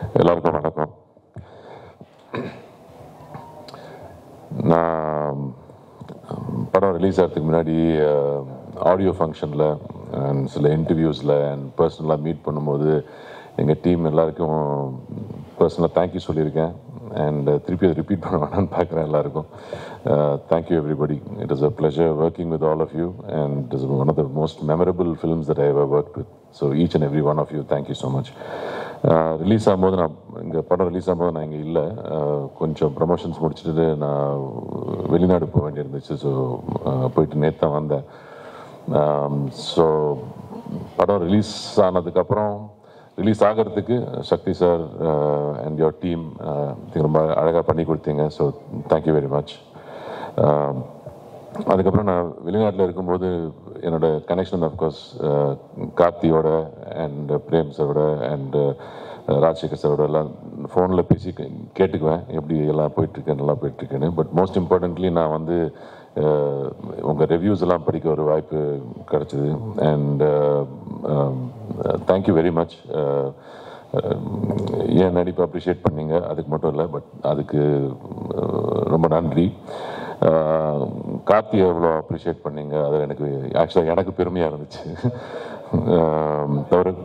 எல்லாருக்கும் வணக்கம் நான் படம் ரிலீஸ் ஆகிறதுக்கு முன்னாடி ஆடியோ ஃபங்க்ஷனில் அண்ட் சில இன்டர்வியூஸில் அண்ட் பர்சனலாக மீட் பண்ணும்போது எங்கள் டீம் எல்லாருக்கும் பர்சனலாக தேங்க்யூ சொல்லியிருக்கேன் அண்ட் திருப்பி அதை ரிப்பீட் பண்ண வேணாம்னு பார்க்குறேன் எல்லாருக்கும் thank you everybody it is a pleasure working with all of you and it is one of the most memorable films that I have work with so each and every one of you thank you so much release ஆகும்போது நான் இங்கே படம் release ஆகும்போது நான் இங்கே இல்லை கொஞ்சம் promotions முடிச்சுட்டு நான் வெளிநாடு போக வேண்டியிருந்துச்சு ஸோ போயிட்டு நேற்று தான் வந்தேன் ஸோ படம் ரிலீஸ் ஆனதுக்கப்புறம் ரிலீஸ் ஆகிறதுக்கு Sakthi sir and your team ரொம்ப அழகாக பண்ணி கொடுத்தீங்க ஸோ தேங்க்யூ வெரி மச் அதுக்கப்புறம் நான் வெளிநாட்டில் இருக்கும்போது என்னோட கனெக்ஷன் அஃப்கோர்ஸ் கார்த்தியோட அண்ட் பிரேம் சாரோட அண்ட் ராஜசேகர் சாரோட எல்லாம் ஃபோனில் பேசி கேட்டுக்குவேன் எப்படி எல்லாம் போயிட்டுருக்கு நல்லா போயிட்டுருக்குன்னு பட் மோஸ்ட் இம்பார்ட்டன்ட்லி நான் வந்து உங்கள் ரிவ்யூஸ் எல்லாம் படிக்க ஒரு வாய்ப்பு கிடச்சிது அண்ட் தேங்க்யூ வெரி மச் ஏன் நடிப்பு அப்ரிஷியேட் பண்ணீங்க அதுக்கு மட்டும் இல்லை பட் அதுக்கு ரொம்ப நன்றி கார்த்தியை எவ்வளோ அப்ரிஷியேட் பண்ணீங்க அது எனக்கு ஆக்சுவலாக எனக்கு பெருமையாக இருந்துச்சு தவிர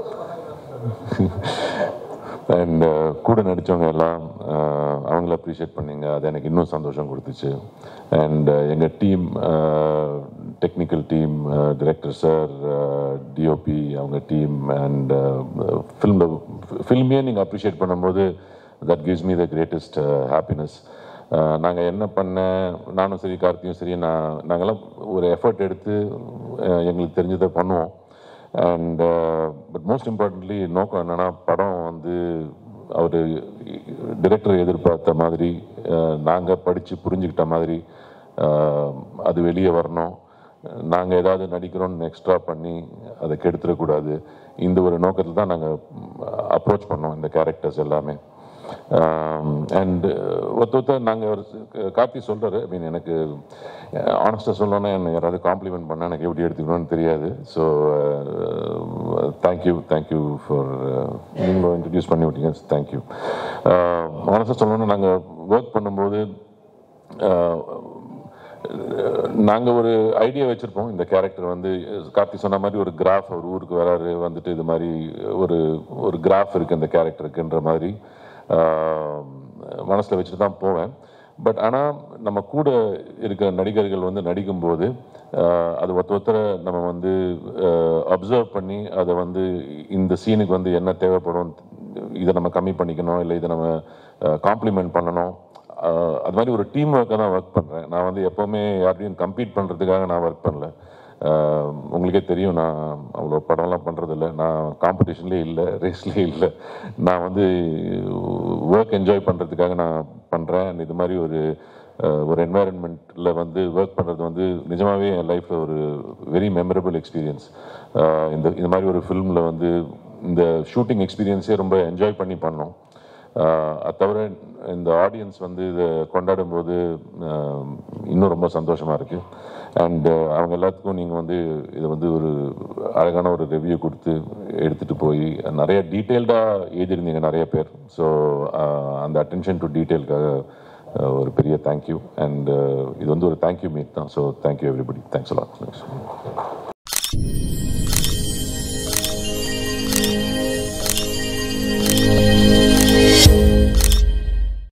அண்ட் கூட நடித்தவங்க எல்லாம் அவங்கள அப்ரிஷியேட் பண்ணீங்க அது எனக்கு இன்னும் சந்தோஷம் கொடுத்துச்சு அண்ட் எங்கள் team technical team director sir DOP அவங்க டீம் அண்ட் ஃபில்மில் ஃபில்மையே நீங்கள் அப்ரிஷியேட் பண்ணும்போது that gives me the greatest happiness நாங்கள் என்ன பண்ண நானும் சரி கார்த்தியும் சரி நான் நாங்கள்லாம் ஒரு எஃபர்ட் எடுத்து எங்களுக்கு தெரிஞ்சதை பண்ணுவோம் அண்ட் பட் மோஸ்ட் இம்பார்ட்டன்ட்லி நோக்கம் என்னென்னா படம் வந்து அவர் டிரெக்டர் எதிர்பார்த்த மாதிரி நாங்கள் படித்து புரிஞ்சுக்கிட்ட மாதிரி அது வெளியே வரணும் நாங்கள் ஏதாவது நடிக்கிறோன்னு எக்ஸ்ட்ரா பண்ணி அதை கெடுத்துடக்கூடாது இந்த ஒரு நோக்கத்தில் தான் நாங்கள் அப்ரோச் பண்ணோம் இந்த கேரக்டர்ஸ் எல்லாமே அண்ட் ஒருத்த ஒருத்தர் நாங்கள் ஒரு கார்த்தி சொல்கிறாரு ஐ மீன் எனக்கு ஆனஸ்டாக சொல்லணும்னா என்னை யாராவது காம்ப்ளிமெண்ட் பண்ணால் எனக்கு எப்படி எடுத்துக்கணும்னு தெரியாது ஸோ தேங்க்யூ தேங்க்யூ ஃபார் நீங்களும் இன்ட்ரடியூஸ் பண்ணி விட்டீங்க தேங்க்யூ ஆனஸ்டாக சொல்லணும்னா நாங்கள் ஒர்க் பண்ணும்போது நாங்கள் ஒரு ஐடியா வச்சுருப்போம் இந்த கேரக்டர் வந்து கார்த்தி சொன்ன மாதிரி ஒரு கிராஃப் அவர் ஊருக்கு வராரு வந்துட்டு இது மாதிரி ஒரு ஒரு கிராஃப் இருக்குது இந்த கேரக்டருக்குன்ற மாதிரி மனசில் வச்சுட்டு தான் போவேன் பட் ஆனால் நம்ம கூட இருக்கிற நடிகர்கள் வந்து நடிக்கும்போது அது ஒருத்த ஒருத்தரை நம்ம வந்து அப்சர்வ் பண்ணி அதை வந்து இந்த சீனுக்கு வந்து என்ன தேவைப்படும் இதை நம்ம கம்மி பண்ணிக்கணும் இல்லை இதை நம்ம காம்ப்ளிமெண்ட் பண்ணணும் அது மாதிரி ஒரு டீம் ஒர்க்கை தான் ஒர்க் பண்ணுறேன் நான் வந்து எப்போவுமே யார்ட்டையும் கம்பீட் பண்ணுறதுக்காக நான் ஒர்க் பண்ணல உங்களுக்கே தெரியும் நான் அவ்வளோ படம்லாம் பண்ணுறதில்ல நான் காம்படிஷன்லேயே இல்லை ரேஸ்லேயே இல்லை நான் வந்து ஒர்க் என்ஜாய் பண்ணுறதுக்காக நான் பண்ணுறேன் இது மாதிரி ஒரு ஒரு என்வாயன்மெண்ட்டில் வந்து ஒர்க் பண்ணுறது வந்து நிஜமாகவே என் லைஃப்பில் ஒரு வெரி மெமரபிள் எக்ஸ்பீரியன்ஸ் இந்த இந்த மாதிரி ஒரு ஃபிலிமில் வந்து இந்த ஷூட்டிங் எக்ஸ்பீரியன்ஸே ரொம்ப என்ஜாய் பண்ணி பண்ணோம் அது தவிர இந்த ஆடியன்ஸ் வந்து இதை கொண்டாடும் போது இன்னும் ரொம்ப சந்தோஷமாக இருக்குது அண்டு அவங்க எல்லாத்துக்கும் நீங்கள் வந்து இதை வந்து ஒரு அழகான ஒரு ரிவ்யூ கொடுத்து எடுத்துகிட்டு போய் நிறைய டீட்டெயில்டாக எழுதியிருந்தீங்க நிறைய பேர் ஸோ அந்த அட்டென்ஷன் டு டீட்டெயிலுக்காக ஒரு பெரிய தேங்க்யூ அண்ட் இது வந்து ஒரு தேங்க்யூ மீட் தான் so thank you everybody thanks allot